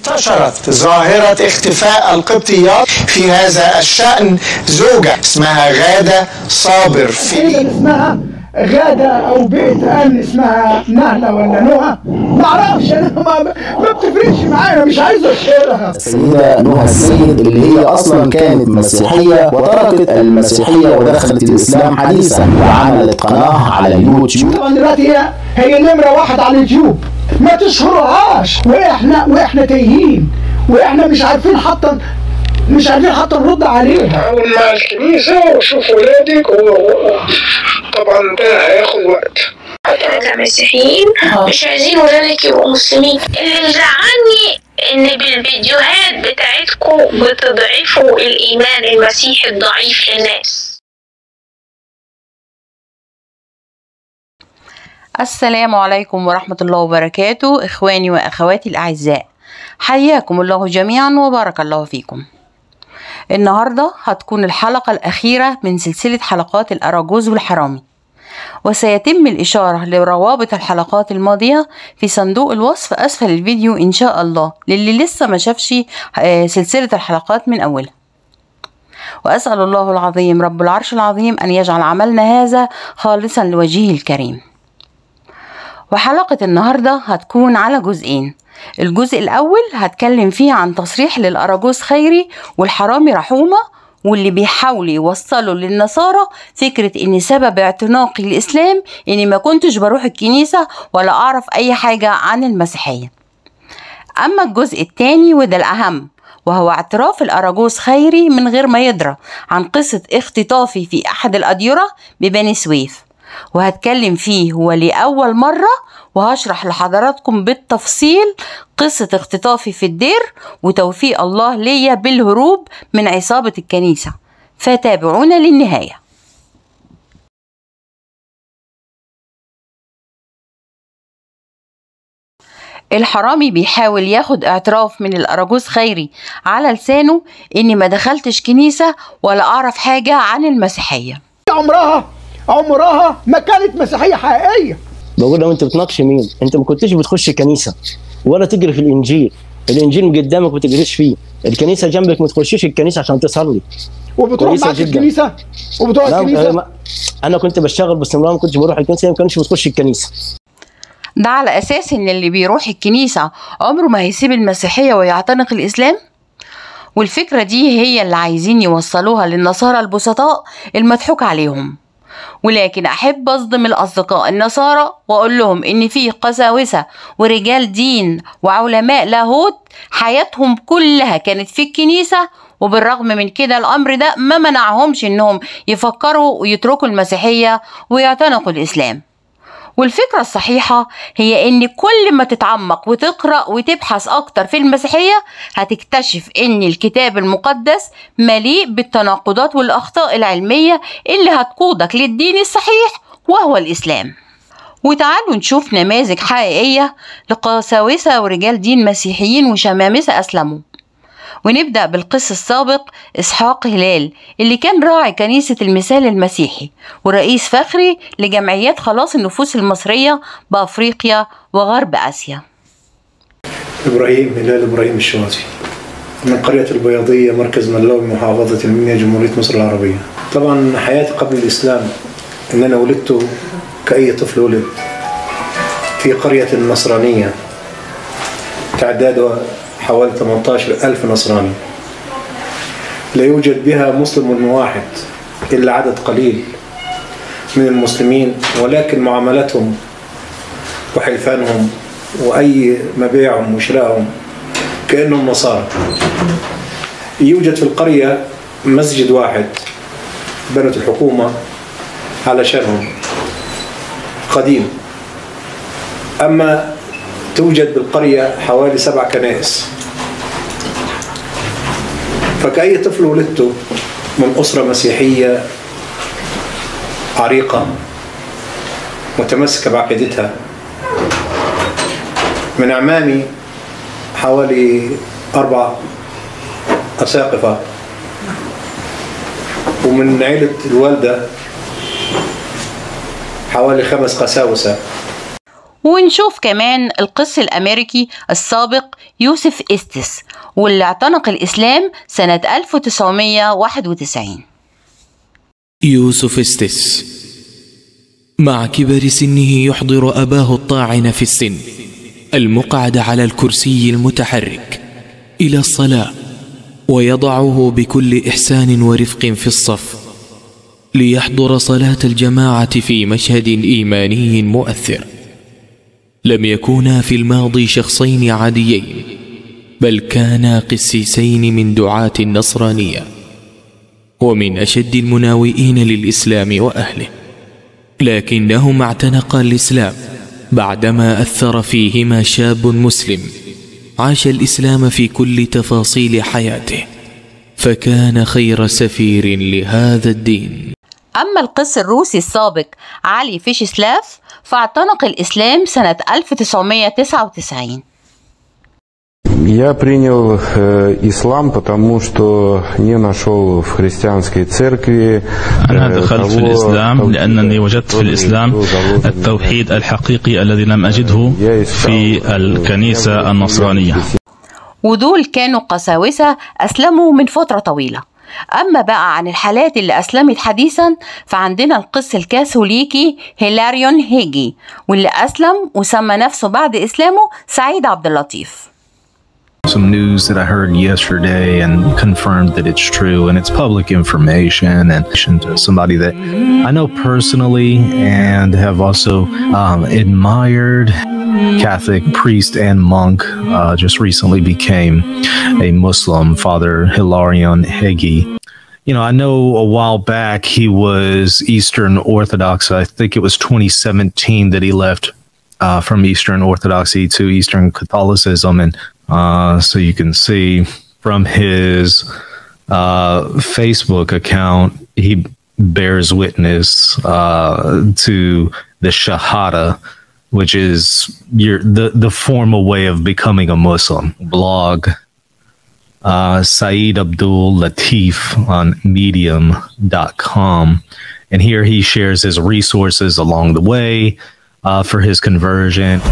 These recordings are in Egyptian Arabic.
انتشرت ظاهرة اختفاء القبطيات في هذا الشأن زوجة اسمها غادة صابر في تقريبا اسمها غادة أو بيت أمن اسمها نهلة ولا نهى معرفش أنا ما, ما بتفرقش معايا مش عايز أشهرها السيدة نهى السيد اللي هي أصلا كانت مسيحية وتركت المسيحية ودخلت الإسلام حديثا وعملت قناة على اليوتيوب طبعا دلوقتي هي هي نمرة واحد على اليوتيوب ما تشهرهاش وإحنا وإحنا تايهين وإحنا مش عارفين حتى مش عارفين حتى نرد عليها حاول مع الكنيسة وشوف ولادك وطبعا ده هياخد وقت احنا كمسيحيين مش عايزين ولادك يبقوا مسلمين اللي مزعلني ان بالفيديوهات بتاعتكم بتضعفوا الايمان المسيحي الضعيف للناس السلام عليكم ورحمة الله وبركاته إخواني وأخواتي الأعزاء حياكم الله جميعا وبارك الله فيكم النهاردة هتكون الحلقة الأخيرة من سلسلة حلقات الأراجوز والحرامي وسيتم الإشارة لروابط الحلقات الماضية في صندوق الوصف أسفل الفيديو إن شاء الله للي لسه ما شافش آه، سلسلة الحلقات من أولها وأسأل الله العظيم رب العرش العظيم أن يجعل عملنا هذا خالصا لوجهه الكريم وحلقة النهاردة هتكون على جزئين الجزء الأول هتكلم فيه عن تصريح للأراجوز خيري والحرامي رحومة واللي بيحاولوا يوصلوا للنصارى فكرة إن سبب اعتناقي الإسلام إني ما كنتش بروح الكنيسة ولا أعرف أي حاجة عن المسيحية أما الجزء الثاني وده الأهم وهو اعتراف الأراجوز خيري من غير ما يدرى عن قصة اختطافي في أحد الأديرة ببني سويف وهتكلم فيه ولأول مرة وهشرح لحضراتكم بالتفصيل قصة اختطافي في الدير وتوفيق الله ليا بالهروب من عصابة الكنيسة فتابعونا للنهاية الحرامي بيحاول ياخد اعتراف من الأراجوز خيري على لسانه إني ما دخلتش كنيسة ولا أعرف حاجة عن المسيحية عمرها عمرها ما كانت مسيحية حقيقية بقول له انت بتناقش مين؟ انت ما كنتش بتخش كنيسه ولا تقرا في الانجيل، الانجيل قدامك ما تقراش فيه، الكنيسه جنبك ما تخشش الكنيسه عشان تصلي. وبتروح كويسة معاك جدا. الكنيسة وبتروح لا الكنيسة ما- انا كنت بشتغل باستمرار ما كنتش بروح الكنيسه ما كانش بتخش الكنيسه. ده على أساس إن اللي بيروح الكنيسة عمره ما هيسيب المسيحية ويعتنق الإسلام والفكرة دي هي اللي عايزين يوصلوها للنصارى البسطاء المضحوك عليهم ولكن أحب أصدم الأصدقاء النصارى وأقول لهم إن في قساوسة ورجال دين وعلماء لاهوت حياتهم كلها كانت في الكنيسة وبالرغم من كده الأمر ده ما منعهمش إنهم يفكروا ويتركوا المسيحية ويعتنقوا الإسلام والفكرة الصحيحة هي إن كل ما تتعمق وتقرأ وتبحث أكتر في المسيحية هتكتشف إن الكتاب المقدس مليء بالتناقضات والأخطاء العلمية اللي هتقودك للدين الصحيح وهو الإسلام وتعالوا نشوف نماذج حقيقية لقساوسة ورجال دين مسيحيين وشمامسة أسلموا ونبدأ بالقس السابق إسحاق هلال اللي كان راعي كنيسة المثال المسيحي ورئيس فخري لجمعيات خلاص النفوس المصرية بأفريقيا وغرب آسيا إبراهيم هلال إبراهيم الشواطي من قرية البياضية مركز ملاوي محافظة المنيا جمهورية مصر العربية طبعا حياتي قبل الإسلام إن أنا ولدت كأي طفل ولد في قرية نصرانية تعدادها حوالي 18 ألف نصراني لا يوجد بها مسلم واحد إلا عدد قليل من المسلمين ولكن معاملتهم وحلفانهم وأي مبيعهم وشرائهم كأنهم نصارى يوجد في القرية مسجد واحد بنت الحكومة علشانهم قديم أما توجد بالقرية حوالي سبع كنائس فكأي طفل ولدته من أسرة مسيحية عريقة متمسكة بعقيدتها من أعمامي حوالي أربع أساقفة ومن عيلة الوالدة حوالي خمس قساوسة ونشوف كمان القس الأمريكي السابق يوسف إستس واللي اعتنق الإسلام سنة 1991 يوسف استس مع كبر سنه يحضر أباه الطاعن في السن المقعد على الكرسي المتحرك إلى الصلاة ويضعه بكل إحسان ورفق في الصف ليحضر صلاة الجماعة في مشهد إيماني مؤثر لم يكونا في الماضي شخصين عاديين بل كانا قسيسين من دعاة النصرانية ومن أشد المناوئين للإسلام وأهله لكنهما اعتنقا الإسلام بعدما أثر فيهما شاب مسلم عاش الإسلام في كل تفاصيل حياته فكان خير سفير لهذا الدين أما القس الروسي السابق علي فيشسلاف فاعتنق الإسلام سنة 1999 Я принял э, ислам, потому что не нашел в христианской церкви أنا э, دخلت في того الإسلام توحيда, لأنني وجدت في который الإسلام был заложен التوحيد الحقيقي الذي لم أجده في الكنيسة النصرانية ودول كانوا قساوسة أسلموا من فترة طويلة أما بقى عن الحالات اللي أسلمت حديثا فعندنا القس الكاثوليكي هيلاريون هيجي واللي أسلم وسمى نفسه بعد إسلامه سعيد عبد اللطيف some news that I heard yesterday and confirmed that it's true and it's public information and to somebody that I know personally and have also um, admired Catholic priest and monk uh, just recently became a Muslim father Hilarion Hegi you know, I know a while back he was Eastern Orthodox. I think it was 2017 that he left uh, from Eastern Orthodoxy to Eastern Catholicism. And uh, so you can see from his uh, Facebook account, he bears witness uh, to the Shahada, which is your the, the formal way of becoming a Muslim. Blog uh, Saeed Abdul Latif on medium.com. And here he shares his resources along the way uh, for his conversion.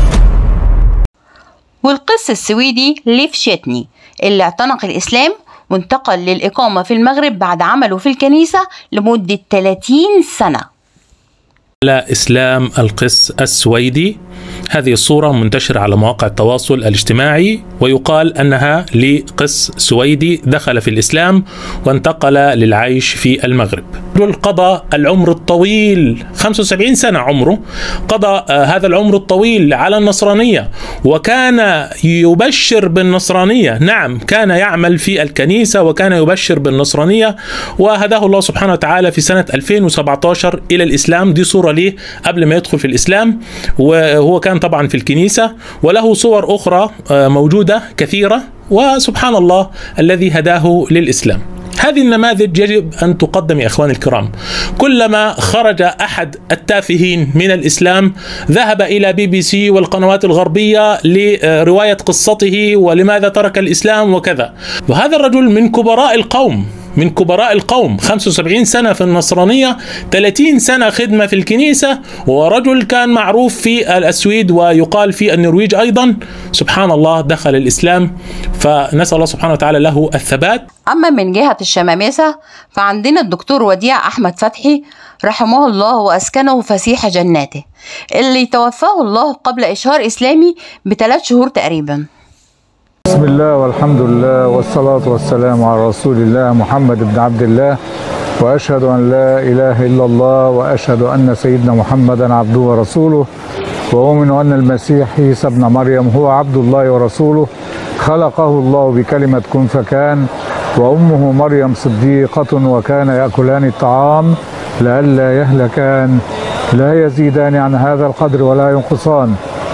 والقس السويدي ليف شيتني اللي اعتنق الإسلام وانتقل للإقامة في المغرب بعد عمله في الكنيسة لمدة 30 سنة على إسلام القس السويدي هذه الصورة منتشرة على مواقع التواصل الاجتماعي ويقال أنها لقس سويدي دخل في الإسلام وانتقل للعيش في المغرب رجل قضى العمر الطويل 75 سنة عمره قضى آه، هذا العمر الطويل على النصرانية وكان يبشر بالنصرانية نعم كان يعمل في الكنيسة وكان يبشر بالنصرانية وهداه الله سبحانه وتعالى في سنة 2017 إلى الإسلام دي صورة ليه قبل ما يدخل في الإسلام وهو كان طبعا في الكنيسة وله صور أخرى آه، موجودة كثيرة وسبحان الله الذي هداه للإسلام هذه النماذج يجب ان تقدم يا اخواني الكرام كلما خرج احد التافهين من الاسلام ذهب الى بي بي سي والقنوات الغربيه لروايه قصته ولماذا ترك الاسلام وكذا وهذا الرجل من كبراء القوم من كبراء القوم 75 سنة في النصرانية 30 سنة خدمة في الكنيسة ورجل كان معروف في السويد ويقال في النرويج أيضا سبحان الله دخل الإسلام فنسأل الله سبحانه وتعالى له الثبات أما من جهة الشمامسة فعندنا الدكتور وديع أحمد فتحي رحمه الله وأسكنه فسيح جناته اللي توفاه الله قبل إشهار إسلامي بثلاث شهور تقريبا بسم الله والحمد لله والصلاة والسلام على رسول الله محمد بن عبد الله وأشهد أن لا إله إلا الله وأشهد أن سيدنا محمدا عبده ورسوله وأؤمن أن المسيح عيسى ابن مريم هو عبد الله ورسوله خلقه الله بكلمة كن فكان وأمه مريم صديقة وكان يأكلان الطعام لئلا يهلكان لا يزيدان عن هذا القدر ولا ينقصان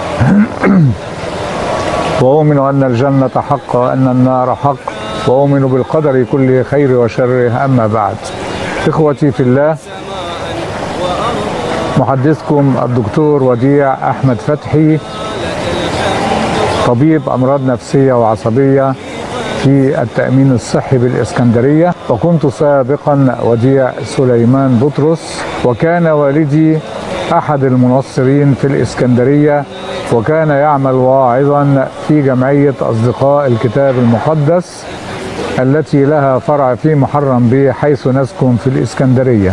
وأؤمن أن الجنة حق وأن النار حق وأؤمن بالقدر كله خير وشره أما بعد إخوتي في الله محدثكم الدكتور وديع أحمد فتحي طبيب أمراض نفسية وعصبية في التأمين الصحي بالإسكندرية وكنت سابقا وديع سليمان بطرس وكان والدي أحد المنصرين في الإسكندرية وكان يعمل واعظا في جمعية أصدقاء الكتاب المقدس التي لها فرع في محرم به حيث نسكن في الإسكندرية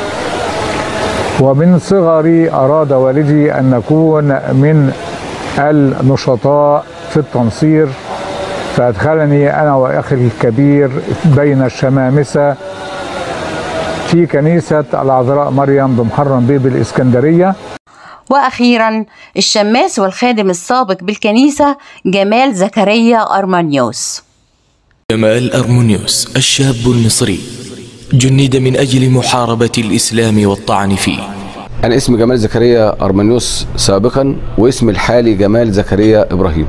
ومن صغري أراد والدي أن نكون من النشطاء في التنصير فأدخلني أنا وأخي الكبير بين الشمامسة في كنيسة العذراء مريم بمحرم بيه بالإسكندرية وأخيرا الشماس والخادم السابق بالكنيسة جمال زكريا أرمانيوس جمال أرمونيوس الشاب المصري جند من أجل محاربة الإسلام والطعن فيه أنا اسمي جمال زكريا أرمانيوس سابقا واسمي الحالي جمال زكريا إبراهيم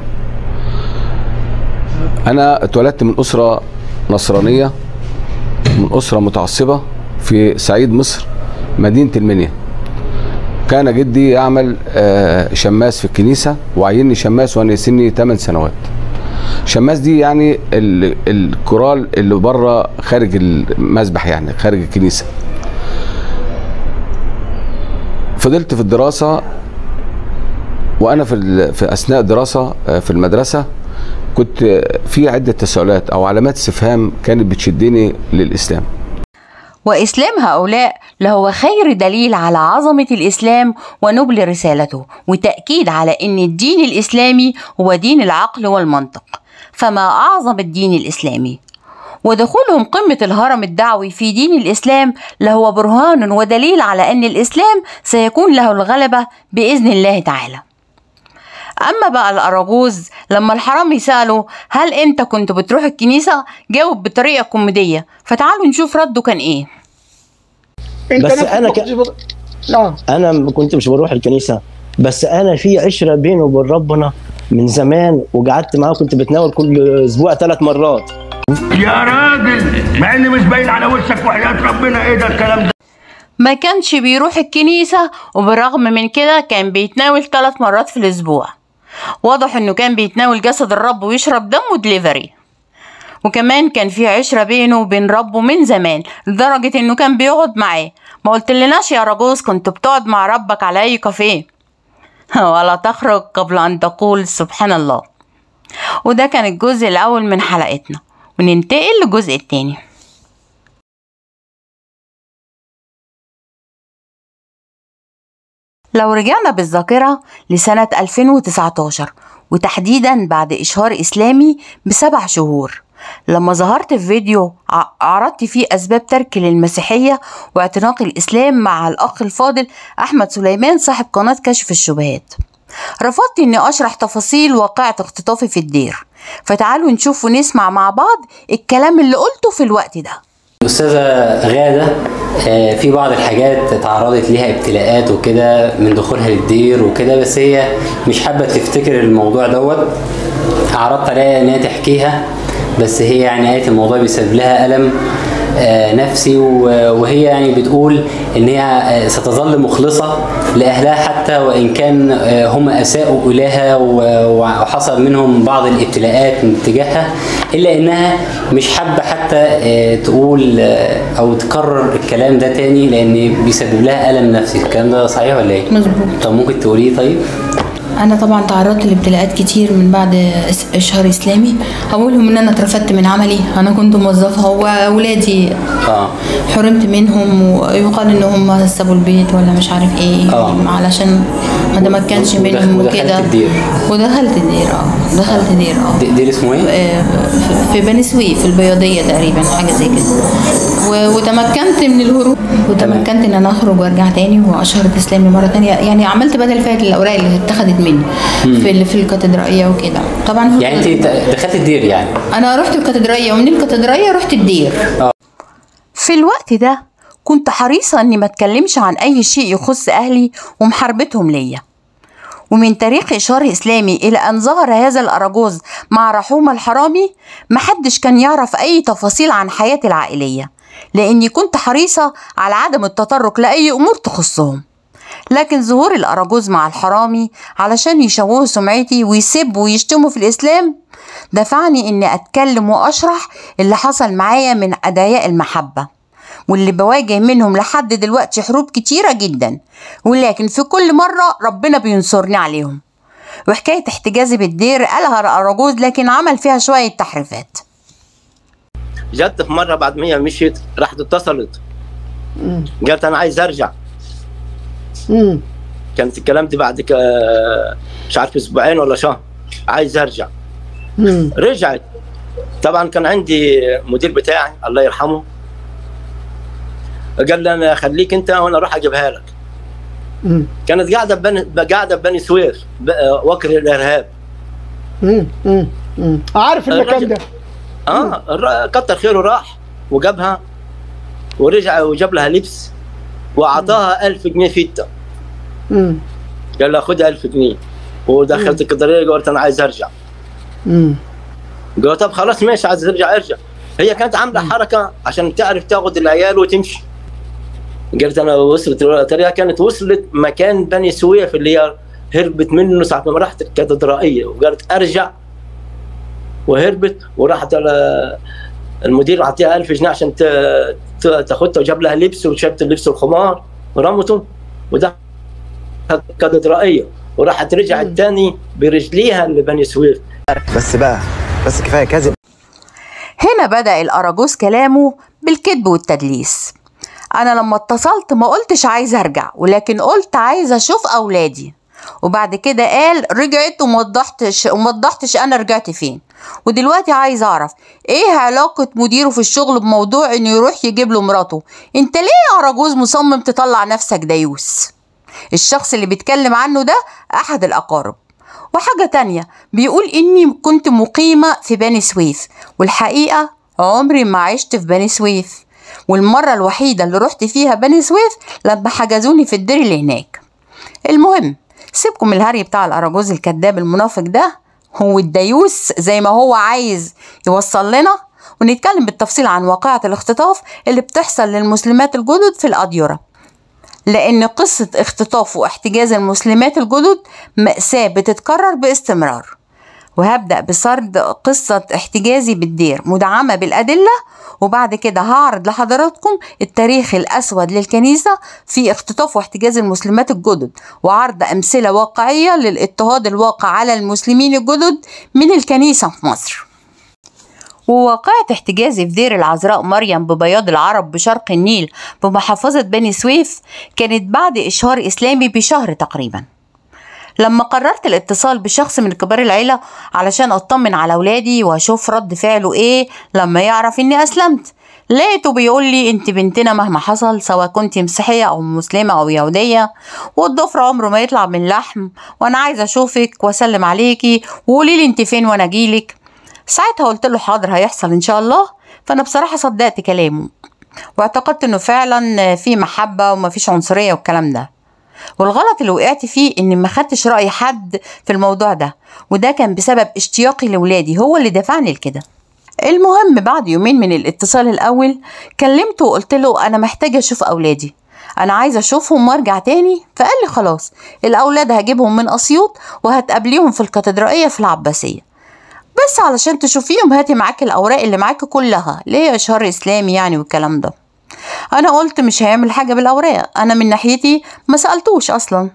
أنا اتولدت من أسرة نصرانية من أسرة متعصبة في صعيد مصر مدينة المنيا كان جدي يعمل آه، شماس في الكنيسة وعيني شماس وأنا سني 8 سنوات شماس دي يعني ال- الكورال اللي بره خارج المسبح يعني خارج الكنيسة فضلت في الدراسة وأنا في, ال- في أثناء دراسة آه، في المدرسة كنت آه، في عدة تساؤلات أو علامات استفهام كانت بتشدني للإسلام وإسلام هؤلاء لهو خير دليل على عظمة الإسلام ونبل رسالته وتأكيد على أن الدين الإسلامي هو دين العقل والمنطق فما أعظم الدين الإسلامي ودخولهم قمة الهرم الدعوي في دين الإسلام لهو برهان ودليل على أن الإسلام سيكون له الغلبة بإذن الله تعالى أما بقى الأراجوز لما الحرامي سأله هل أنت كنت بتروح الكنيسة جاوب بطريقة كوميدية فتعالوا نشوف رده كان إيه بس انا ك... لا انا ما كنت مش بروح الكنيسه بس انا في عشره بيني وبين ربنا من زمان وقعدت معاه كنت بتناول كل اسبوع ثلاث مرات يا راجل مع ان مش باين على وشك وحياة ربنا ايه ده الكلام ده ما كانش بيروح الكنيسة وبالرغم من كده كان بيتناول ثلاث مرات في الأسبوع واضح إنه كان بيتناول جسد الرب ويشرب دمه دليفري وكمان كان في عشرة بينه وبين ربه من زمان لدرجة إنه كان بيقعد معاه ما قلتلناش يا راجوز كنت بتقعد مع ربك على أي كافيه ولا تخرج قبل أن تقول سبحان الله وده كان الجزء الأول من حلقتنا وننتقل للجزء التاني لو رجعنا بالذاكرة لسنة 2019 وتحديدا بعد إشهار إسلامي بسبع شهور لما ظهرت في فيديو ع- عرضت فيه أسباب ترك للمسيحية واعتناق الإسلام مع الأخ الفاضل أحمد سليمان صاحب قناة كشف الشبهات رفضت إني أشرح تفاصيل واقعة اختطافي في الدير فتعالوا نشوف ونسمع مع بعض الكلام اللي قلته في الوقت ده الأستاذة غادة آه، في بعض الحاجات تعرضت ليها ابتلاءات وكده من دخولها للدير وكده بس هي مش حابة تفتكر الموضوع دوت عرضت عليها إن هي تحكيها بس هي يعني قالت الموضوع بيسبب لها ألم آه، نفسي و- وهي يعني بتقول ان هي آه، ستظل مخلصه لاهلها حتى وان كان آه، هم اساءوا اليها و- وحصل منهم بعض الابتلاءات من تجاهها الا انها مش حابه حتى آه، تقول آه، او تكرر الكلام ده تاني لان بيسبب لها الم نفسي الكلام ده صحيح ولا ايه؟ مظبوط طب ممكن تقوليه طيب؟ انا طبعا تعرضت لابتلاءات كتير من بعد إس- اشهار اسلامي اولهم ان انا اترفدت من عملي انا كنت موظفه واولادي اه حرمت منهم ويقال ان هم سابوا البيت ولا مش عارف ايه آه. علشان ما تمكنش منهم ودخلت وكده الدير ودخلت الدير اه دخلت دير اه دي- دير اسمه ايه؟ في بني سويف في البياضيه تقريبا حاجه زي كده و- وتمكنت من الهروب وتمكنت ان انا اخرج وارجع تاني واشهر اسلامي مره تانية يعني عملت بدل فات الاوراق اللي اتخذت مني مم. في ال- في الكاتدرائيه وكده طبعا في يعني انت دخلت الدير يعني انا رحت الكاتدرائيه ومن الكاتدرائيه رحت الدير في الوقت ده كنت حريصة إني ما أتكلمش عن أي شيء يخص أهلي ومحاربتهم ليا ومن تاريخ إشار إسلامي إلى أن ظهر هذا الأراجوز مع رحوم الحرامي محدش كان يعرف أي تفاصيل عن حياتي العائلية لأني كنت حريصة على عدم التطرق لأي أمور تخصهم لكن ظهور الأراجوز مع الحرامي علشان يشوهوا سمعتي ويسبوا ويشتموا في الإسلام دفعني إني أتكلم وأشرح اللي حصل معايا من أدعياء المحبة واللي بواجه منهم لحد دلوقتي حروب كتيرة جدا ولكن في كل مرة ربنا بينصرني عليهم وحكاية احتجازي بالدير قالها الأراجوز لكن عمل فيها شوية تحريفات جت في مره بعد ما هي مشيت راحت اتصلت قالت انا عايز ارجع امم كانت الكلام دي بعد ك- مش عارف اسبوعين ولا شهر عايز ارجع امم رجعت طبعا كان عندي مدير بتاعي الله يرحمه قال لي انا خليك انت وانا اروح اجيبها لك امم كانت قاعده ببني قاعده ببني سويف ب- وكر الارهاب امم امم امم عارف المكان ده اه الر- كتر خيره راح وجابها ورجع وجاب لها لبس واعطاها 1000 جنيه فيتا امم قال لها خدها 1000 جنيه ودخلت الكدريه قلت انا عايز ارجع امم قال طب خلاص ماشي عايز ترجع ارجع هي كانت عامله حركه عشان تعرف تاخذ العيال وتمشي قالت انا وصلت الطريقه كانت وصلت مكان بني سويف اللي هي هربت منه ساعه ما راحت الكاتدرائيه وقالت ارجع وهربت وراحت على المدير اعطيها 1000 جنيه عشان ت- ت- تاخدها وجاب لها لبس وشابت اللبس الخمار ورمته ودخلت الكاتدرائيه وراحت رجعت تاني برجليها لبني سويف بس بقى بس كفايه كذب هنا بدأ الأراجوز كلامه بالكذب والتدليس أنا لما اتصلت ما قلتش عايز أرجع ولكن قلت عايز أشوف أولادي وبعد كده قال رجعت وموضحتش وموضحتش أنا رجعت فين ودلوقتي عايز أعرف إيه علاقة مديره في الشغل بموضوع إنه يروح يجيب له مراته أنت ليه يا أراجوز مصمم تطلع نفسك ديوس الشخص اللي بيتكلم عنه ده أحد الأقارب وحاجة تانية بيقول إني كنت مقيمة في بني سويف والحقيقة عمري ما عشت في بني سويف والمرة الوحيدة اللي رحت فيها بني سويف لما حجزوني في الدير اللي هناك المهم سيبكم من الهري بتاع الأراجوز الكذاب المنافق ده هو الديوس زي ما هو عايز يوصل لنا ونتكلم بالتفصيل عن واقعة الاختطاف اللي بتحصل للمسلمات الجدد في الأديرة لأن قصة اختطاف واحتجاز المسلمات الجدد مأساة بتتكرر باستمرار وهبدأ بسرد قصة احتجازي بالدير مدعمة بالأدلة وبعد كده هعرض لحضراتكم التاريخ الأسود للكنيسة في اختطاف واحتجاز المسلمات الجدد وعرض أمثلة واقعية للاضطهاد الواقع على المسلمين الجدد من الكنيسة في مصر وواقعة احتجازي في دير العذراء مريم ببياض العرب بشرق النيل بمحافظة بني سويف كانت بعد إشهار إسلامي بشهر تقريبا لما قررت الاتصال بشخص من كبار العيلة علشان أطمن على أولادي وأشوف رد فعله إيه لما يعرف إني أسلمت لقيته بيقول لي انت بنتنا مهما حصل سواء كنت مسيحية او مسلمة او يهودية والضفر عمره ما يطلع من لحم وانا عايزة اشوفك واسلم عليكي وقولي لي انت فين وانا اجيلك ساعتها قلت له حاضر هيحصل ان شاء الله فانا بصراحة صدقت كلامه واعتقدت انه فعلا في محبة ومفيش عنصرية والكلام ده والغلط اللي وقعت فيه اني ما خدتش رأي حد في الموضوع ده وده كان بسبب اشتياقي لولادي هو اللي دفعني لكده المهم بعد يومين من الاتصال الاول كلمته وقلت له انا محتاجة اشوف اولادي انا عايزه اشوفهم وارجع تاني فقال لي خلاص الاولاد هجيبهم من اسيوط وهتقابليهم في الكاتدرائيه في العباسيه بس علشان تشوفيهم هاتي معاكي الاوراق اللي معاكي كلها ليه اشهار اسلامي يعني والكلام ده انا قلت مش هيعمل حاجه بالاوراق انا من ناحيتي ما سالتوش اصلا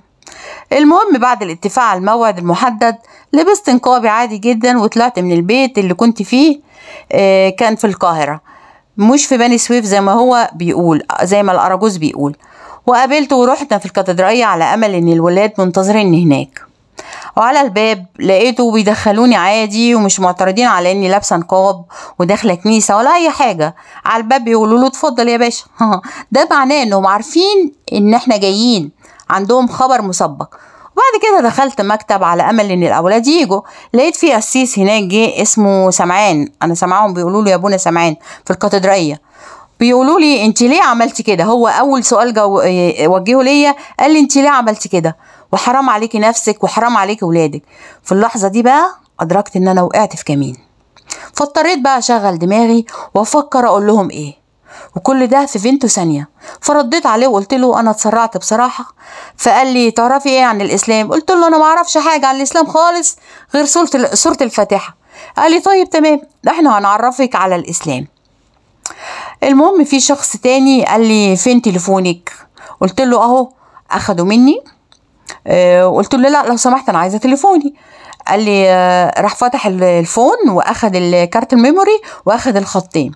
المهم بعد الاتفاق على الموعد المحدد لبست نقابي عادي جدا وطلعت من البيت اللي كنت فيه آه، كان في القاهره مش في بني سويف زي ما هو بيقول زي ما الأراجوز بيقول وقابلته ورحنا في الكاتدرائية على أمل إن الولاد منتظريني هناك وعلى الباب لقيته بيدخلوني عادي ومش معترضين على اني لابسه نقاب وداخله كنيسه ولا اي حاجه على الباب بيقولوا له اتفضل يا باشا ده معناه انهم عارفين ان احنا جايين عندهم خبر مسبق وبعد كده دخلت مكتب على امل ان الاولاد يجوا لقيت في قسيس هناك جه اسمه سمعان انا سامعاهم بيقولوا له يا ابونا سمعان في الكاتدرائيه بيقولوا لي انت ليه عملتي كده هو اول سؤال جو... اه، وجهه ليا قال لي انت ليه عملتي كده وحرام عليكي نفسك وحرام عليكي ولادك في اللحظه دي بقى ادركت ان انا وقعت في كمين فاضطريت بقى اشغل دماغي وافكر اقول لهم ايه وكل ده في فينتو ثانية فرديت عليه وقلت له أنا اتسرعت بصراحة فقال لي تعرفي إيه عن الإسلام قلت له أنا ما أعرفش حاجة عن الإسلام خالص غير سورة ال- سورة الفاتحة قال لي طيب تمام إحنا هنعرفك على الإسلام المهم في شخص تاني قال لي فين تليفونك قلت له اهو اخده مني آه، قلت له لا لو سمحت انا عايزه تليفوني قال لي آه، راح فتح ال- الفون واخد الكارت الميموري واخد الخطين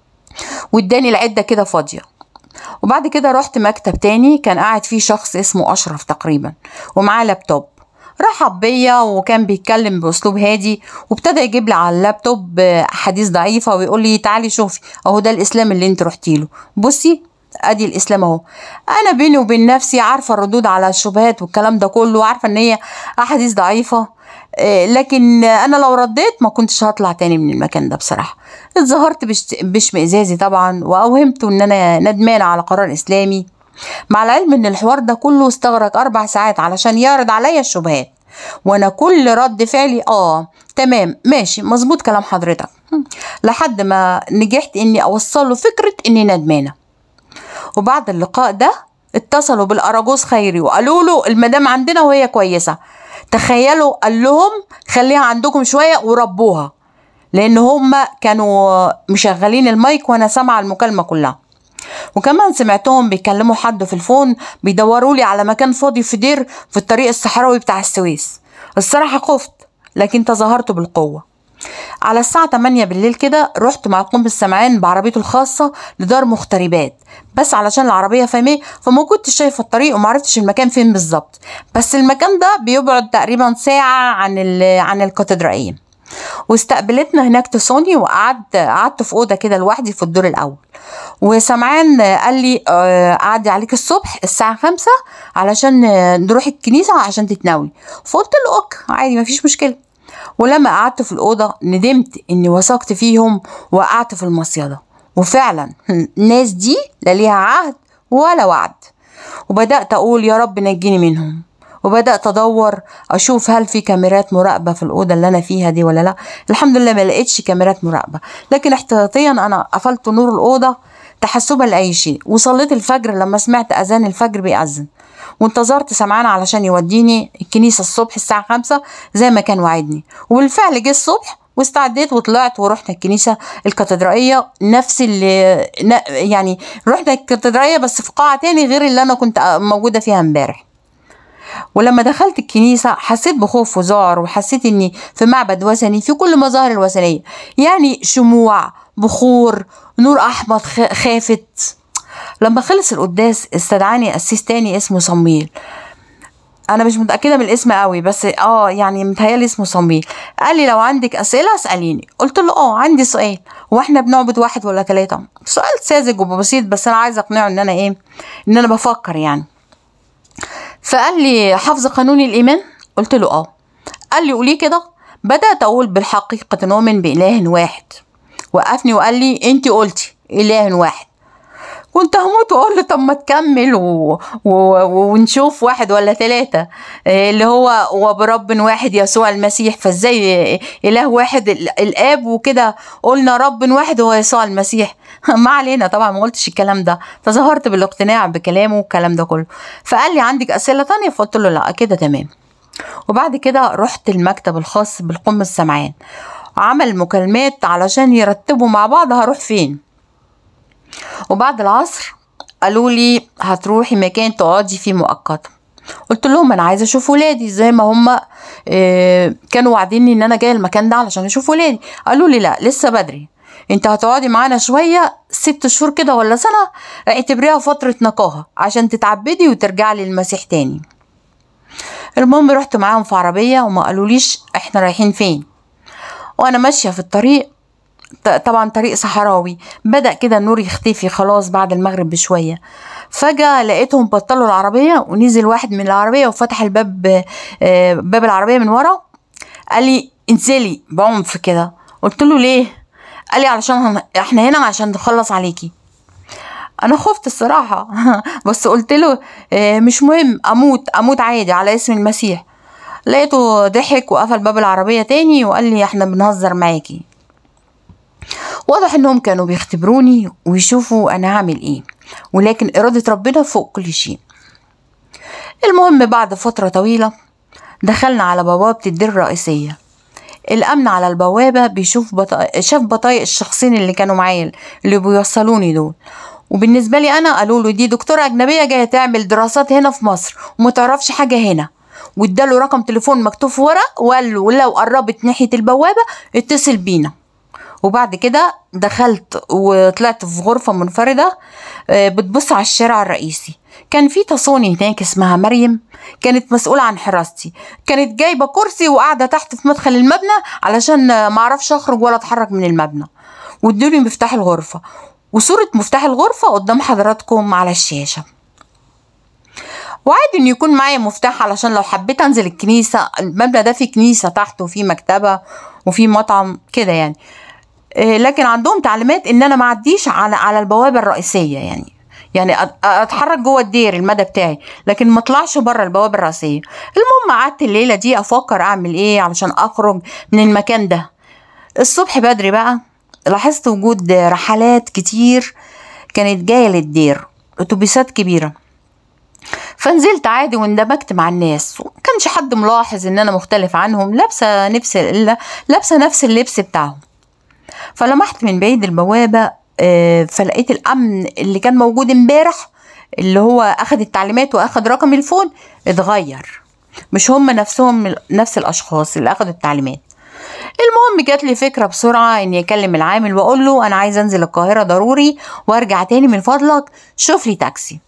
واداني العده كده فاضيه وبعد كده رحت مكتب تاني كان قاعد فيه شخص اسمه اشرف تقريبا ومعاه لابتوب رحب بيا وكان بيتكلم باسلوب هادي وابتدى يجيب لي على اللابتوب آه، احاديث ضعيفه ويقول لي تعالي شوفي اهو ده الاسلام اللي انت رحتي له بصي ادي الاسلام اهو انا بيني وبين نفسي عارفه الردود على الشبهات والكلام ده كله عارفه ان هي احاديث ضعيفه آه، لكن انا لو رديت ما كنتش هطلع تاني من المكان ده بصراحه اتظاهرت بش- باشمئزازي طبعا واوهمته ان انا ندمانه على قرار اسلامي مع العلم ان الحوار ده كله استغرق اربع ساعات علشان يعرض عليا الشبهات وانا كل رد فعلي اه تمام ماشي مظبوط كلام حضرتك هم. لحد ما نجحت اني اوصل له فكره اني ندمانه وبعد اللقاء ده اتصلوا بالاراجوز خيري وقالوا له المدام عندنا وهي كويسه تخيلوا قال لهم خليها عندكم شويه وربوها لان هم كانوا مشغلين المايك وانا سامعه المكالمه كلها وكمان سمعتهم بيكلموا حد في الفون بيدوروا لي على مكان فاضي في دير في الطريق الصحراوي بتاع السويس الصراحه خفت لكن تظاهرت بالقوه على الساعة 8 بالليل كده رحت مع قنبل السمعان بعربيته الخاصة لدار مغتربات بس علشان العربية فاهمة فما كنتش شايفة الطريق ومعرفتش المكان فين بالظبط بس المكان ده بيبعد تقريبا ساعة عن ال- عن الكاتدرائية واستقبلتنا هناك تسوني وقعدت قعدت في اوضه كده لوحدي في الدور الاول وسمعان قال لي آه، اعدي عليك الصبح الساعه خمسة علشان آه، نروح الكنيسه عشان تتناولي فقلت له اوك عادي مفيش مشكله ولما قعدت في الأوضة ندمت إني وثقت فيهم وقعت في المصيدة وفعلا الناس دي لا ليها عهد ولا وعد وبدأت أقول يا رب نجيني منهم وبدأت أدور أشوف هل في كاميرات مراقبة في الأوضة اللي أنا فيها دي ولا لأ الحمد لله ما لقيتش كاميرات مراقبة لكن احتياطيا أنا قفلت نور الأوضة تحسبا لأي شيء وصليت الفجر لما سمعت أذان الفجر بيأذن وانتظرت سمعان علشان يوديني الكنيسة الصبح الساعة خمسة زي ما كان وعدني وبالفعل جه الصبح واستعديت وطلعت ورحنا الكنيسة الكاتدرائية نفس اللي ن- يعني رحنا الكاتدرائية بس في قاعة تاني غير اللي أنا كنت موجودة فيها امبارح ولما دخلت الكنيسة حسيت بخوف وذعر وحسيت إني في معبد وثني في كل مظاهر الوثنية يعني شموع بخور نور أحمر خ- خافت لما خلص القداس استدعاني قسيس تاني اسمه صمويل انا مش متاكده من الاسم قوي بس اه يعني متهيالي اسمه صمويل قال لي لو عندك اسئله اساليني قلت له اه عندي سؤال هو احنا بنعبد واحد ولا ثلاثه سؤال ساذج وبسيط بس انا عايزه اقنعه ان انا ايه ان انا بفكر يعني فقال لي حفظ قانون الايمان قلت له اه قال لي قولي كده بدات اقول بالحقيقه نؤمن باله واحد وقفني وقال لي انت قلتي اله واحد كنت هموت واقول له طب ما تكمل و... و... ونشوف واحد ولا ثلاثة اللي هو وبرب واحد يسوع المسيح فازاي اله واحد ال- الاب وكده قلنا رب واحد هو يسوع المسيح ما علينا طبعا ما قلتش الكلام ده تظاهرت بالاقتناع بكلامه والكلام ده كله فقال لي عندك اسئله تانية فقلت له لا كده تمام وبعد كده رحت المكتب الخاص بالقم السمعان عمل مكالمات علشان يرتبوا مع بعض هروح فين وبعد العصر قالوا لي هتروحي مكان تقعدي فيه مؤقتا قلت لهم انا عايزه اشوف ولادي زي ما هم كانوا واعديني ان انا جايه المكان ده علشان اشوف ولادي قالوا لي لا لسه بدري انت هتقعدي معانا شويه ست شهور كده ولا سنه اعتبريها فتره نقاهه عشان تتعبدي وترجعي للمسيح تاني المهم رحت معاهم في عربيه وما قالوليش احنا رايحين فين وانا ماشيه في الطريق ط- طبعا طريق صحراوي بدأ كده النور يختفي خلاص بعد المغرب بشوية فجأة لقيتهم بطلوا العربية ونزل واحد من العربية وفتح الباب آه، باب العربية من ورا قال لي انزلي بعنف كده قلت له ليه قال لي علشان هن- احنا هنا عشان نخلص عليكي انا خفت الصراحة بس قلت له آه، مش مهم اموت اموت عادي على اسم المسيح لقيته ضحك وقفل باب العربية تاني وقال لي احنا بنهزر معاكي واضح انهم كانوا بيختبروني ويشوفوا انا هعمل ايه ولكن ارادة ربنا فوق كل شيء المهم بعد فترة طويلة دخلنا على بوابة الدير الرئيسية الامن على البوابه بيشوف بطا... شاف بطايق الشخصين اللي كانوا معايا اللي بيوصلوني دول وبالنسبه لي انا قالوا له دي دكتوره اجنبيه جايه تعمل دراسات هنا في مصر وما تعرفش حاجه هنا واداله رقم تليفون مكتوب في ورق وقال له لو قربت ناحيه البوابه اتصل بينا وبعد كده دخلت وطلعت في غرفة منفردة آه، بتبص على الشارع الرئيسي كان في تصوني هناك اسمها مريم كانت مسؤولة عن حراستي كانت جايبة كرسي وقاعدة تحت في مدخل المبنى علشان آه، معرفش أخرج ولا أتحرك من المبنى وادوني مفتاح الغرفة وصورة مفتاح الغرفة قدام حضراتكم على الشاشة وعادي ان يكون معايا مفتاح علشان لو حبيت انزل الكنيسة المبنى ده فيه كنيسة تحت وفيه مكتبة وفيه مطعم كده يعني آه، لكن عندهم تعليمات ان انا ما اعديش على على البوابه الرئيسيه يعني يعني أت- اتحرك جوه الدير المدى بتاعي لكن ما اطلعش بره البوابه الرئيسيه المهم قعدت الليله دي افكر اعمل ايه علشان اخرج من المكان ده الصبح بدري بقى لاحظت وجود رحلات كتير كانت جايه للدير اتوبيسات كبيره فنزلت عادي واندمجت مع الناس وكانش حد ملاحظ ان انا مختلف عنهم لابسه نفس لابسه نفس اللبس بتاعهم فلمحت من بعيد البوابة آه، فلقيت الأمن اللي كان موجود امبارح اللي هو أخد التعليمات وأخد رقم الفون اتغير مش هم نفسهم نفس الأشخاص اللي أخدوا التعليمات المهم جات لي فكرة بسرعة إني أكلم العامل وأقول له أنا عايز أنزل القاهرة ضروري وأرجع تاني من فضلك شوف لي تاكسي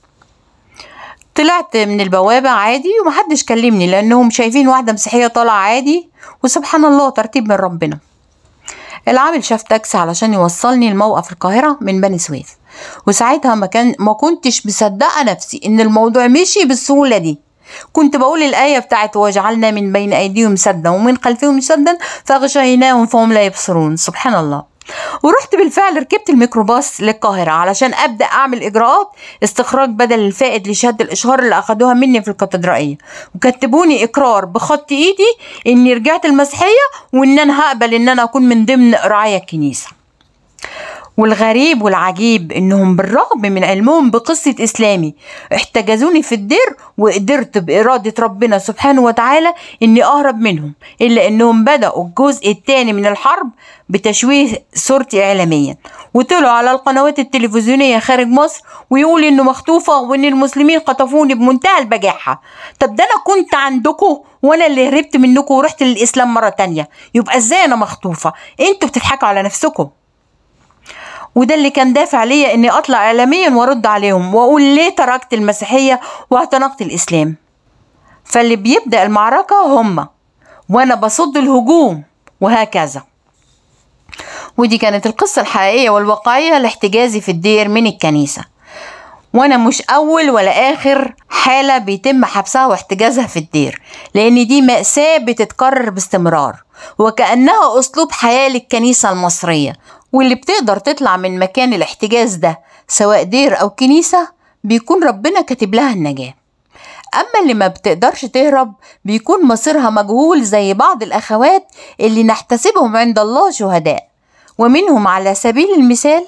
طلعت من البوابة عادي ومحدش كلمني لأنهم شايفين واحدة مسيحية طالعة عادي وسبحان الله ترتيب من ربنا العامل شاف تاكسي علشان يوصلني لموقف القاهرة من بني سويف وساعتها ما كان ما كنتش مصدقة نفسي إن الموضوع مشي بالسهولة دي كنت بقول الآية بتاعت وجعلنا من بين أيديهم سدا ومن خلفهم سدا فغشيناهم فهم لا يبصرون سبحان الله ورحت بالفعل ركبت الميكروباص للقاهرة علشان أبدأ أعمل إجراءات استخراج بدل الفائد لشهادة الإشهار اللي أخدوها مني في الكاتدرائية وكتبوني إقرار بخط إيدي إني رجعت المسيحية وإن أنا هقبل إن أنا أكون من ضمن رعايا الكنيسة والغريب والعجيب انهم بالرغم من علمهم بقصة اسلامي احتجزوني في الدير وقدرت بارادة ربنا سبحانه وتعالى اني اهرب منهم الا انهم بدأوا الجزء الثاني من الحرب بتشويه صورتي اعلاميا وطلعوا على القنوات التلفزيونية خارج مصر ويقول انه مخطوفة وان المسلمين خطفوني بمنتهى البجاحة طب ده انا كنت عندكم وانا اللي هربت منكم ورحت للاسلام مرة تانية يبقى ازاي انا مخطوفة انتوا بتضحكوا على نفسكم وده اللي كان دافع ليا اني اطلع اعلاميا وارد عليهم واقول ليه تركت المسيحيه واعتنقت الاسلام فاللي بيبدا المعركه هم وانا بصد الهجوم وهكذا ودي كانت القصة الحقيقية والواقعية لاحتجازي في الدير من الكنيسة وانا مش اول ولا اخر حالة بيتم حبسها واحتجازها في الدير لان دي مأساة بتتكرر باستمرار وكأنها اسلوب حياة للكنيسة المصرية واللي بتقدر تطلع من مكان الاحتجاز ده سواء دير او كنيسة بيكون ربنا كاتب لها النجاة أما اللي ما بتقدرش تهرب بيكون مصيرها مجهول زي بعض الأخوات اللي نحتسبهم عند الله شهداء ومنهم على سبيل المثال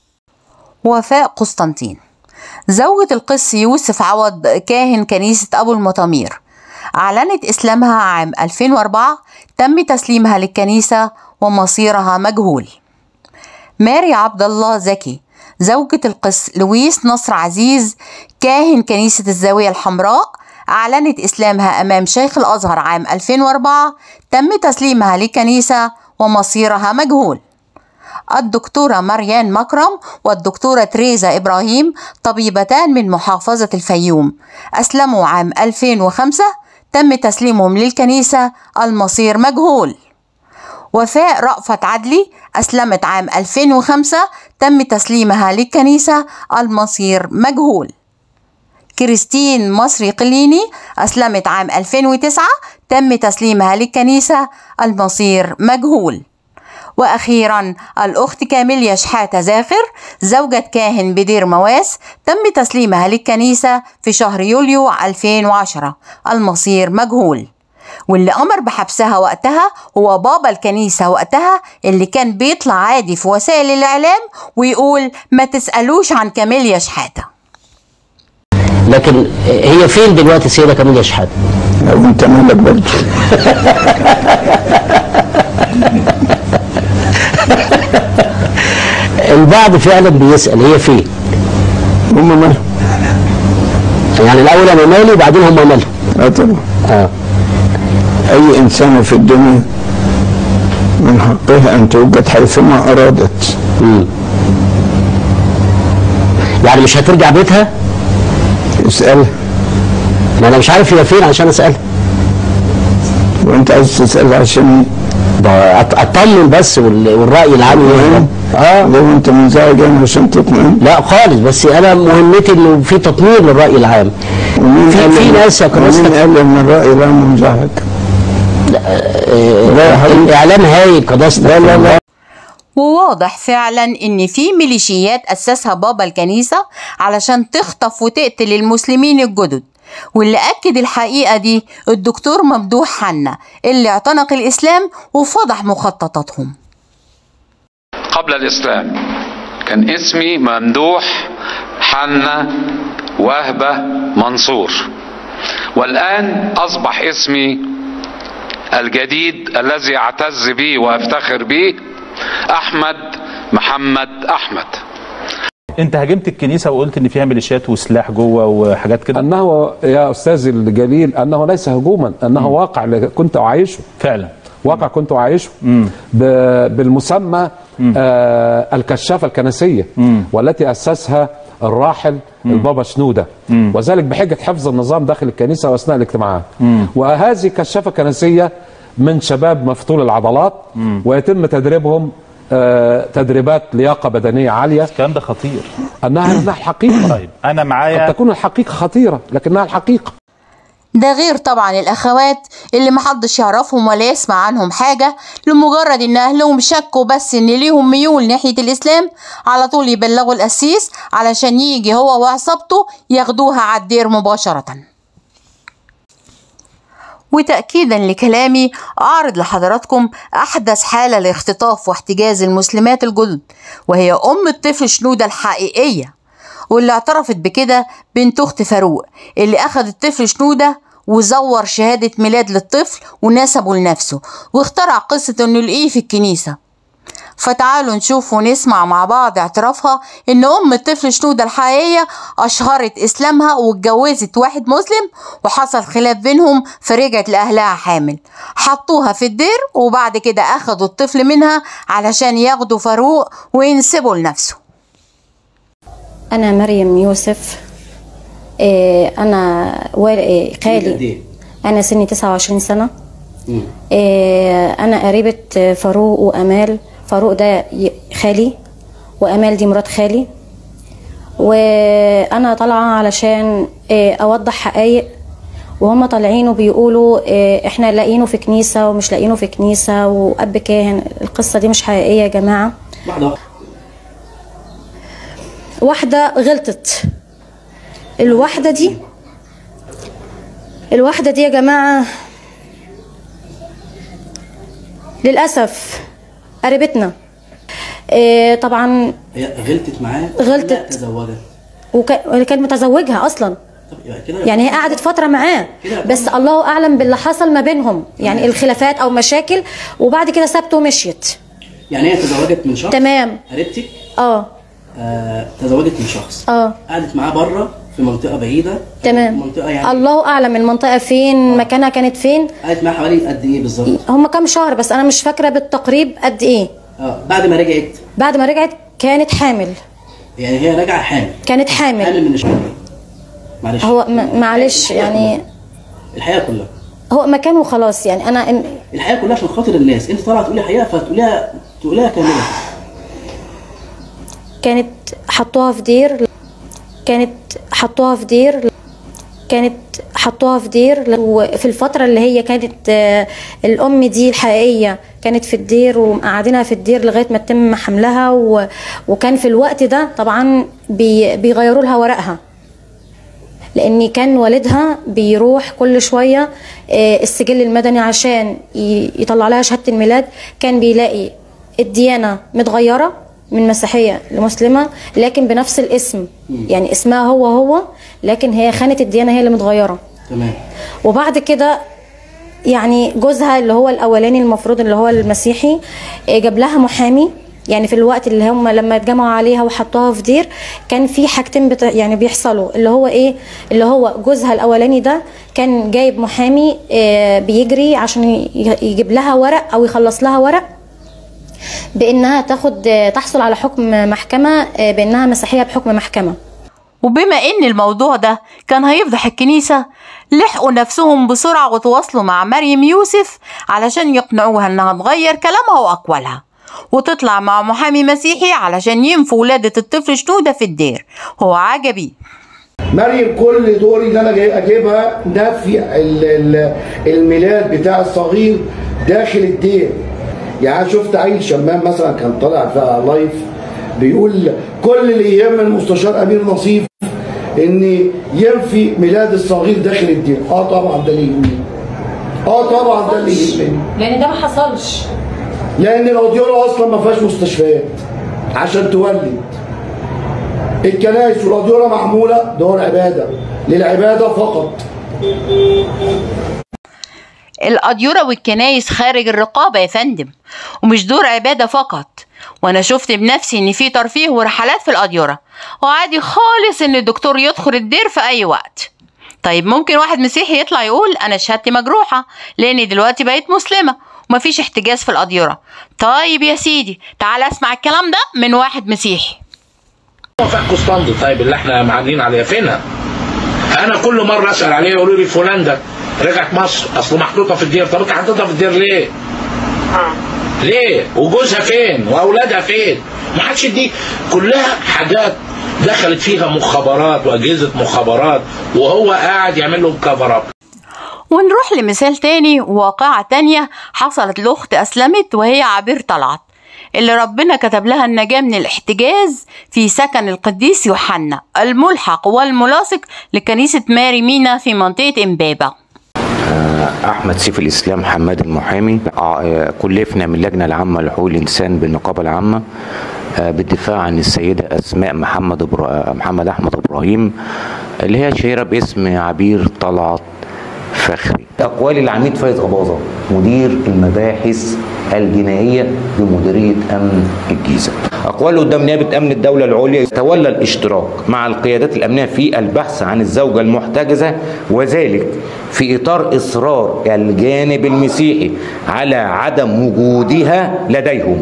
وفاء قسطنطين زوجة القس يوسف عوض كاهن كنيسة أبو المطامير أعلنت إسلامها عام 2004 تم تسليمها للكنيسة ومصيرها مجهول ماري عبد الله زكي زوجة القس لويس نصر عزيز كاهن كنيسة الزاوية الحمراء أعلنت إسلامها أمام شيخ الأزهر عام 2004 تم تسليمها للكنيسة ومصيرها مجهول الدكتورة مريان مكرم والدكتورة تريزا إبراهيم طبيبتان من محافظة الفيوم أسلموا عام 2005 تم تسليمهم للكنيسة المصير مجهول وفاء رأفت عدلي أسلمت عام 2005 تم تسليمها للكنيسة المصير مجهول كريستين مصري قليني أسلمت عام 2009 تم تسليمها للكنيسة المصير مجهول وأخيرا الأخت كاميليا شحاتة زاخر زوجة كاهن بدير مواس تم تسليمها للكنيسة في شهر يوليو 2010 المصير مجهول واللي أمر بحبسها وقتها هو بابا الكنيسة وقتها اللي كان بيطلع عادي في وسائل الإعلام ويقول ما تسألوش عن كاميليا شحاتة لكن هي فين دلوقتي السيده كاميليا شحاته؟ وانت مالك برضه البعض فعلا بيسال هي فين؟ هم مالهم يعني الاول انا مالي وبعدين هم مالهم اه طبعا اه اي انسان في الدنيا من حقها ان توجد حيثما ارادت مم. يعني مش هترجع بيتها؟ اسالها ما انا مش عارف هي فين عشان اسالها وانت عايز تسال عشان ده أط- اطمن بس وال- والراي العام ايه اه لو انت منزعج يعني عشان تطمئن لا خالص بس انا مهمتي انه في تطوير للراي العام ومين في قال في إن- ناس يا ومين كراسة قال ان الراي لا منزعج لا يا حبيبي. الاعلام هايل كداسة لا لا لا وواضح فعلا ان في ميليشيات اسسها بابا الكنيسة علشان تخطف وتقتل المسلمين الجدد واللي اكد الحقيقة دي الدكتور ممدوح حنا اللي اعتنق الاسلام وفضح مخططاتهم قبل الإسلام كان اسمي ممدوح حنا وهبة منصور والآن أصبح اسمي الجديد الذي أعتز به وأفتخر به أحمد محمد أحمد انت هاجمت الكنيسه وقلت ان فيها ميليشيات وسلاح جوه وحاجات كده انه يا استاذ الجليل انه ليس هجوما انه واقع ل- كنت اعيشه فعلا واقع كنت اعيشه ب- بالمسمى آه الكشافه الكنسيه والتي اسسها الراحل البابا شنوده وذلك بحجه حفظ النظام داخل الكنيسه واثناء الاجتماعات وهذه كشافه كنسيه من شباب مفتول العضلات ويتم تدريبهم آه تدريبات لياقه بدنيه عاليه الكلام ده خطير انها انها الحقيقه طيب انا معايا قد تكون الحقيقه خطيره لكنها الحقيقه ده غير طبعا الاخوات اللي محدش يعرفهم ولا يسمع عنهم حاجة لمجرد ان اهلهم شكوا بس ان ليهم ميول ناحية الاسلام على طول يبلغوا القسيس علشان يجي هو وعصابته ياخدوها على الدير مباشرة وتأكيدا لكلامي أعرض لحضراتكم أحدث حالة لاختطاف واحتجاز المسلمات الجدد وهي أم الطفل شنودة الحقيقية واللي اعترفت بكده بنت أخت فاروق اللي أخد الطفل شنودة وزور شهادة ميلاد للطفل ونسبه لنفسه واخترع قصة إنه لقيه في الكنيسة فتعالوا نشوف ونسمع مع بعض اعترافها ان ام الطفل شنودة الحقيقية اشهرت اسلامها واتجوزت واحد مسلم وحصل خلاف بينهم فرجعت لاهلها حامل حطوها في الدير وبعد كده اخدوا الطفل منها علشان ياخدوا فاروق وينسبوا لنفسه أنا مريم يوسف إيه، أنا وال- إيه، خالي أنا سني 29 سنة إيه، أنا قريبة فاروق وأمال فاروق ده ي- خالي وأمال دي مرات خالي وأنا طالعة علشان إيه، أوضح حقايق وهم طالعين وبيقولوا إيه، احنا لاقيينه في كنيسة ومش لاقيينه في كنيسة وأب كاهن القصة دي مش حقيقية يا جماعة واحدة غلطت الواحدة دي الواحدة دي يا جماعة للأسف قريبتنا إيه طبعا هي غلطت معاه غلطت. لا تزوجت وك- وكانت متزوجها أصلا طب يعني كده يعني هي قعدت فترة معاه كده بس الله أعلم باللي حصل ما بينهم يعني الخلافات أو مشاكل وبعد كده سابته ومشيت يعني هي تزوجت من شخص تمام قريبتك اه آه تزوجت من شخص اه قعدت معاه بره في منطقه بعيده تمام منطقه يعني الله أعلم المنطقة فين مكانها كانت فين قعدت معاه حوالي قد ايه بالظبط؟ هم كام شهر بس انا مش فاكره بالتقريب قد ايه اه بعد ما رجعت بعد ما رجعت كانت حامل يعني هي راجعه حامل كانت حامل حامل من الشهر معلش هو م- معلش يعني الحقيقه كلها هو مكان وخلاص يعني انا إن الحقيقه كلها عشان خاطر الناس انت طالعه تقولي حقيقه فتقوليها تقوليها كامله كانت حطوها في دير كانت حطوها في دير كانت حطوها في دير وفي الفترة اللي هي كانت آه، الأم دي الحقيقية كانت في الدير ومقعدينها في الدير لغاية ما تتم حملها و... وكان في الوقت ده طبعا بي... بيغيروا لها ورقها لان كان والدها بيروح كل شويه آه، السجل المدني عشان ي- يطلع لها شهاده الميلاد كان بيلاقي الديانه متغيره من مسيحيه لمسلمه لكن بنفس الاسم يعني اسمها هو هو لكن هي خانه الديانه هي اللي متغيره تمام وبعد كده يعني جوزها اللي هو الاولاني المفروض اللي هو المسيحي آه، جاب لها محامي يعني في الوقت اللي هم لما اتجمعوا عليها وحطوها في دير كان في حاجتين بت... يعني بيحصلوا اللي هو ايه اللي هو جوزها الاولاني ده كان جايب محامي آه، بيجري عشان ي- يجيب لها ورق او يخلص لها ورق بانها تاخد آه، تحصل على حكم محكمه آه، بانها مسيحيه بحكم محكمه وبما ان الموضوع ده كان هيفضح الكنيسة لحقوا نفسهم بسرعة وتواصلوا مع مريم يوسف علشان يقنعوها انها تغير كلامها واقوالها وتطلع مع محامي مسيحي علشان ينفوا ولادة الطفل شنودة في الدير هو عجبي مريم كل دوري ان انا جاي اجيبها نفي ال- ال- الميلاد بتاع الصغير داخل الدير يعني أنا شفت عيل شمام مثلا كان طالع في لايف بيقول كل اللي يهم المستشار امير نصيف ان ينفي ميلاد الصغير داخل الدير اه طبعا ده اللي يهمني اه طبعا ده اللي يهمني لان ده ما حصلش لان الاديره اصلا ما فيهاش مستشفيات عشان تولد الكنائس والاديره معموله دور عباده للعباده فقط الأديرة والكنايس خارج الرقابة يا فندم ومش دور عبادة فقط وأنا شفت بنفسي إن في ترفيه ورحلات في الأديرة وعادي خالص إن الدكتور يدخل الدير في أي وقت طيب ممكن واحد مسيحي يطلع يقول أنا شهادتي مجروحة لأني دلوقتي بقيت مسلمة ومفيش احتجاز في الأديرة طيب يا سيدي تعال اسمع الكلام ده من واحد مسيحي وفاء قسطندي طيب اللي احنا معلين عليها فينها؟ انا كل مره اسال عليها يقولوا لي فلان ده رجعت مصر اصل محطوطه في الدير طب انت حطيتها في الدير ليه؟ ليه؟ وجوزها فين؟ واولادها فين؟ ما حدش دي كلها حاجات دخلت فيها مخابرات واجهزه مخابرات وهو قاعد يعمل لهم كفر اب ونروح لمثال تاني وواقعة تانية حصلت لأخت أسلمت وهي عبير طلعت اللي ربنا كتب لها النجاة من الاحتجاز في سكن القديس يوحنا الملحق والملاصق لكنيسة ماري مينا في منطقة إمبابة احمد سيف الاسلام حماد المحامي آه، كلفنا من اللجنه العامه لحقوق الانسان بالنقابه العامه آه، بالدفاع عن السيده اسماء محمد إبرا... محمد احمد ابراهيم اللي هي شهيره باسم عبير طلعت فخري اقوال العميد فايز اباظه مدير المباحث الجنائيه بمديريه امن الجيزه اقواله قدام نيابه امن الدوله العليا تولى الاشتراك مع القيادات الامنيه في البحث عن الزوجه المحتجزه وذلك في اطار اصرار الجانب المسيحي على عدم وجودها لديهم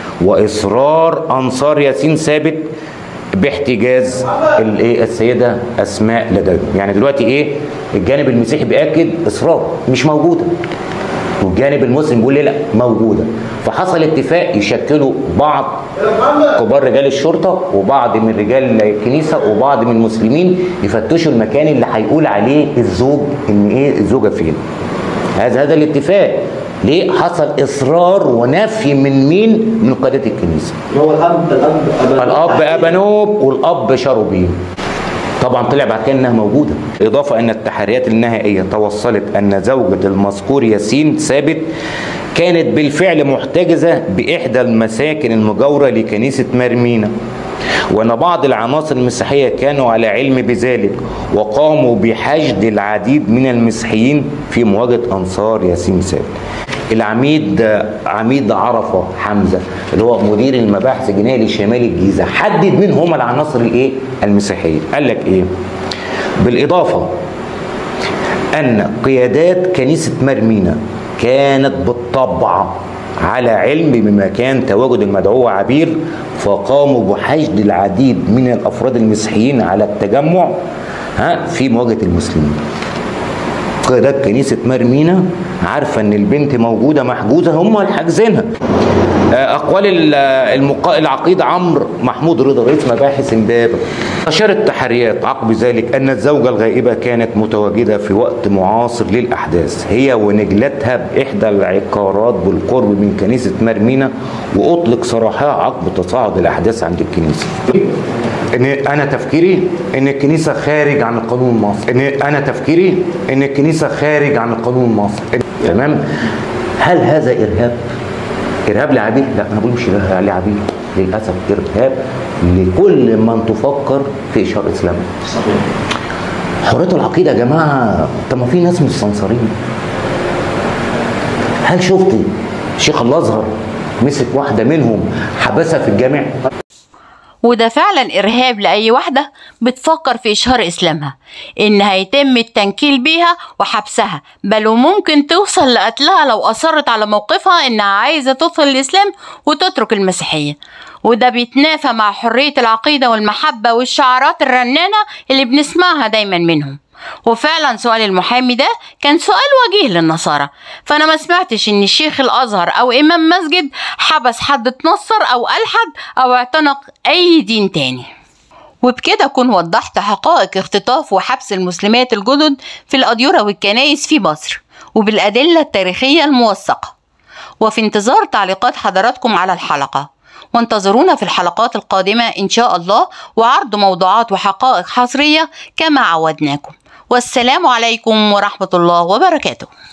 واصرار انصار ياسين ثابت باحتجاز الايه السيده اسماء لديهم يعني دلوقتي ايه الجانب المسيحي بياكد اصرار مش موجوده والجانب المسلم بيقول لي لا موجوده فحصل اتفاق يشكلوا بعض كبار رجال الشرطه وبعض من رجال الكنيسه وبعض من المسلمين يفتشوا المكان اللي هيقول عليه الزوج ان ايه الزوجه فين هذا هذا الاتفاق ليه حصل اصرار ونفي من مين من قاده الكنيسه هو الاب الاب الاب ابانوب والاب شاروبين طبعا طلع بعد كده انها موجوده اضافه ان التحريات النهائيه توصلت ان زوجة المذكور ياسين ثابت كانت بالفعل محتجزه باحدى المساكن المجاوره لكنيسه مرمينا وان بعض العناصر المسيحيه كانوا على علم بذلك وقاموا بحشد العديد من المسيحيين في مواجهه انصار ياسين ثابت العميد عميد عرفه حمزه اللي هو مدير المباحث الجنائيه لشمال الجيزه حدد مين هم العناصر الايه المسيحيه قال لك ايه بالاضافه ان قيادات كنيسه مرمينا كانت بالطبع على علم بمكان تواجد المدعو عبير فقاموا بحشد العديد من الافراد المسيحيين على التجمع ها في مواجهه المسلمين قيادات كنيسة مرمينا عارفة ان البنت موجودة محجوزة هم اللي حاجزينها اقوال ال- المقا... العقيد عمرو محمود رضا رئيس مباحث امبابة اشار التحريات عقب ذلك ان الزوجة الغائبة كانت متواجدة في وقت معاصر للاحداث هي ونجلتها باحدى العقارات بالقرب من كنيسة مرمينا واطلق سراحها عقب تصاعد الاحداث عند الكنيسة ان انا تفكيري ان الكنيسه خارج عن القانون المصري ان انا تفكيري ان الكنيسه خارج عن القانون المصري تمام هل هذا ارهاب ارهاب لعبيد لا انا بقول مش ارهاب لعبيد للاسف ارهاب لكل من تفكر في اشهار اسلامي حريه العقيده يا جماعه طب ما في ناس مستنصرين هل شفت شيخ الازهر مسك واحده منهم حبسها في الجامع وده فعلا إرهاب لأي واحدة بتفكر في إشهار إسلامها إن هيتم التنكيل بيها وحبسها بل وممكن توصل لقتلها لو أصرت على موقفها إنها عايزة تدخل الإسلام وتترك المسيحية وده بيتنافى مع حرية العقيدة والمحبة والشعارات الرنانة اللي بنسمعها دايما منهم وفعلا سؤال المحامي ده كان سؤال وجيه للنصارى فانا ما سمعتش ان الشيخ الازهر او امام مسجد حبس حد اتنصر او الحد او اعتنق اي دين تاني وبكده أكون وضحت حقائق اختطاف وحبس المسلمات الجدد في الأديرة والكنائس في مصر وبالأدلة التاريخية الموثقة وفي انتظار تعليقات حضراتكم على الحلقة وانتظرونا في الحلقات القادمة إن شاء الله وعرض موضوعات وحقائق حصرية كما عودناكم والسلام عليكم ورحمة الله وبركاته